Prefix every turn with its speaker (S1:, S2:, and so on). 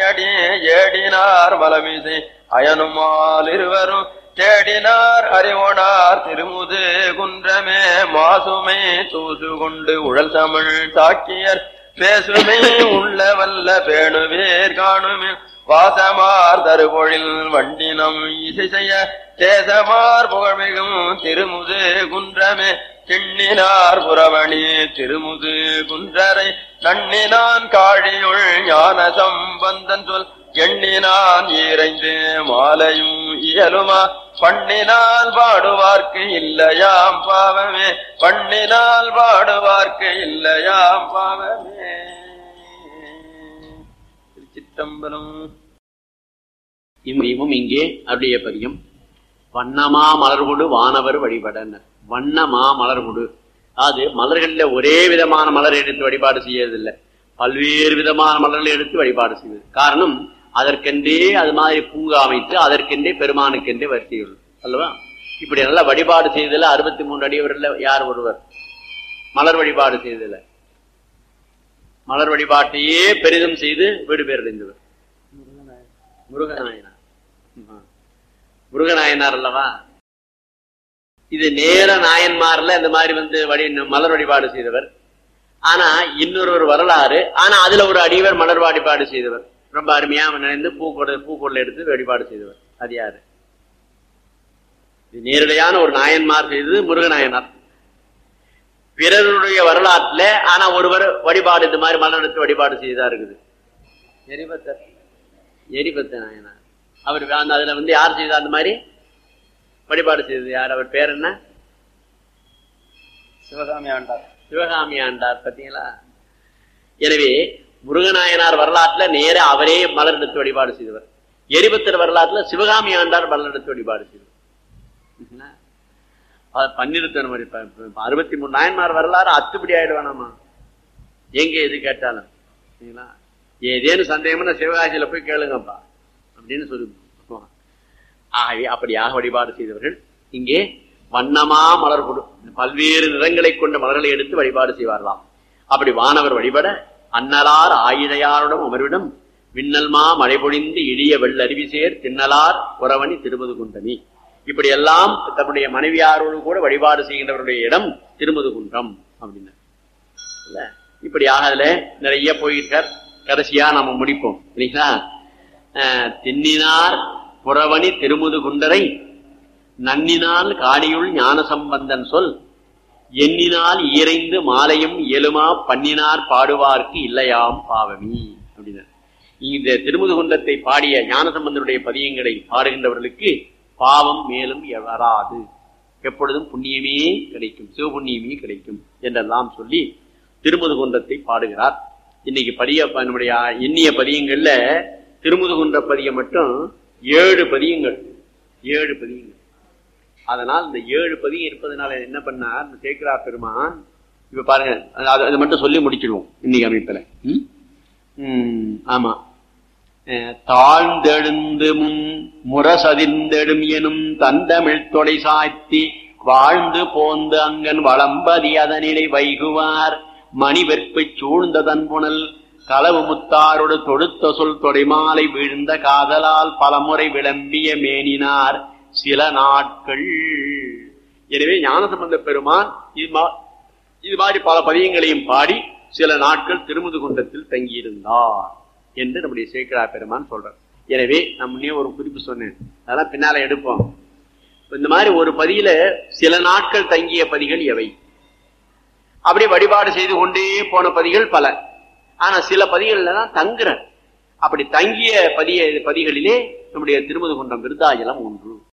S1: அடி ஏடினார் மலமிசை அயனுமால் இருவரும் தேடினார் அறிவோனார் திருமுது குன்றமே மாசுமை தூசு கொண்டு உழல் தமிழ் தாக்கியர் பேசுமே உள்ள வல்ல பேணுவேர் காணுமே வாசமார் தருபொழில் வண்டினம் இசை செய்ய தேசமார் புகழ்மிகும் திருமுது குன்றமே திண்ணினார் புறவணி திருமுது குன்றரை நன்னினான் காழியுள் ஞான சம்பந்தன் சொல் எண்ணினான் ஈரைந்து மாலையும் இயலுமா பண்ணினால் பாடுவார்க்கு இல்லையாம் பாவமே பண்ணினால் பாடுவார்க்கு இல்லையாம் பாவமே திருச்சித்தம்பலம்
S2: இம்மையும் இங்கே அருடைய பதியம் வண்ணமா மலர்கொடு வானவர் வழிபடனர் வண்ணமா மலர்கொடு அது மலர்கள்ல ஒரே விதமான மலர் எடுத்து வழிபாடு செய்யறதில்லை பல்வேறு விதமான மலர்களை எடுத்து வழிபாடு செய்வது காரணம் அதற்கென்றே அது மாதிரி பூங்கா அமைத்து அதற்கென்றே பெருமானுக்கென்றே வரிசைகள் அல்லவா இப்படி நல்லா வழிபாடு செய்ததில் அறுபத்தி மூன்று அடியவர்ல யார் ஒருவர் மலர் வழிபாடு செய்ததில்லை மலர் வழிபாட்டையே பெரிதும் செய்து வீடு பேரடைந்தவர் முருகநாயனார் ஆமா. முருகநாயனார் அல்லவா இது நேர நாயன்மார்ல இந்த மாதிரி வந்து வழி மலர் வழிபாடு செய்தவர் ஆனா இன்னொரு ஒரு வரலாறு ஆனா அதுல ஒரு அடியவர் மலர் வழிபாடு செய்தவர் ரொம்ப அருமையா நினைந்து பூக்கொடை பூக்கொடை எடுத்து வழிபாடு செய்தவர் அது யாரு இது நேரடியான ஒரு நாயன்மார் செய்தது முருகநாயனார் பிறருடைய வரலாற்றுல ஆனா ஒருவர் வழிபாடு இந்த மாதிரி மலர் எடுத்து வழிபாடு செய்ததா இருக்குது எரிபத்தர் எரிபத்த நாயனார் அவர் அந்த அதுல வந்து யார் செய்தா அந்த மாதிரி வழிபாடு செய்தது யார் அவர் பேர் என்ன
S1: சிவகாமி ஆண்டார்
S2: சிவகாமி ஆண்டார் பார்த்தீங்களா எனவே முருகநாயனார் வரலாற்றுல நேர அவரே மலர் எடுத்து வழிபாடு செய்தவர் எரிபத்தர் வரலாற்றுல சிவகாமி ஆண்டார் மலர் எடுத்து வழிபாடு செய்தவர் சரிங்களா? அது பன்னிருத்தன் மாதிரி இப்ப- இப்ப அறுபத்தி மூணு நாயன்மார் வரலாறு அத்துப்படி ஆயிடுவானாமா எங்க எது கேட்டாலும் சரிங்களா ஏதேனும் சந்தேகம்னா சிவகாசியில போய் கேளுங்கப்பா அப்படின்னு சொல்லி ஆகவே அப்படியாக வழிபாடு செய்தவர்கள் இங்கே வண்ணமா மலர் கொடு பல்வேறு நிறங்களை கொண்ட மலர்களை எடுத்து வழிபாடு செய்வார்களாம் அப்படி வானவர் வழிபட அன்னலார் ஆயிழையாருடன் அமர்விடம் விண்ணல்மா மழை பொழிந்து இழிய வெள்ளருவி சேர் தின்னலார் உறவணி திருமது குண்டனி இப்படி எல்லாம் தன்னுடைய மனைவியாரோடு கூட வழிபாடு செய்கின்றவருடைய இடம் திருமது குன்றம் அப்படின்னு இல்ல இப்படியாக அதுல நிறைய போயிருக்கார் கடைசியா நம்ம முடிப்போம் இல்லைங்களா அஹ், தென்னினார் புறவணி திருமுது குண்டரை நன்னினால் காணியுள் ஞான சம்பந்தன் சொல் எண்ணினால் ஈரைந்து மாலையும் இயலுமா பண்ணினார் பாடுவார்க்கு இல்லையாம் பாவமி அப்படின்னு இந்த திருமுது குண்டத்தை பாடிய ஞானசம்பந்தனுடைய பதியங்களை பாடுகின்றவர்களுக்கு பாவம் மேலும் வராது எப்பொழுதும் புண்ணியமே கிடைக்கும் சிவபுண்ணியமே கிடைக்கும் என்றெல்லாம் சொல்லி திருமுதுகுன்றத்தை பாடுகிறார் இன்னைக்கு பதிய நம்முடைய எண்ணிய பதியங்கள்ல திருமுதுகுன்ற பதியம் மட்டும் ஏழு பதியங்கள் ஏழு பதியங்கள் அதனால் இந்த ஏழு பதியம் இருப்பதனால என்ன பண்ணார் இந்த சேக்கரா பெருமான் இப்ப பாருங்க அது அது மட்டும் சொல்லி முடிச்சிடுவோம் இன்னைக்கு அமைப்புல ம்? ம், ஆமா அஹ், தாழ்ந்தெழுந்து முன் முரசதிர்ந்தெடும் எனும் தந்தமிழ் தொலை சாய்த்தி வாழ்ந்து போந்து அங்கன் வளம்பதி அதனிலை வைகுவார் மணி வெற்பைச் சூழ்ந்த தன்புணல் களவு முத்தாரோடு தொடுத்த சொல் தொடைமாலை வீழ்ந்த காதலால் பலமுறை விளம்பிய மேனினார் சில நாட்கள் எனவே ஞானசம்பந்த பெருமான் இது மா- இது மாதிரி பல பதியங்களையும் பாடி சில நாட்கள் திருமுது குன்றத்தில் தங்கியிருந்தார் என்று நம்முடைய சேக்கரா பெருமான் சொல்றார் எனவே நான் முன்னே ஒரு குறிப்பு சொன்னேன் அதெல்லாம் பின்னால எடுப்போம் இந்த மாதிரி ஒரு பதியில சில நாட்கள் தங்கிய பதிகள் எவை அப்படியே வழிபாடு செய்து கொண்டே போன பதிகள் பல ஆனா சில பதிகள்ல தான் தங்குற அப்படி தங்கிய பதிய பதிகளிலே நம்முடைய திருமுது குன்றம் விருதாஜலம் ஒன்று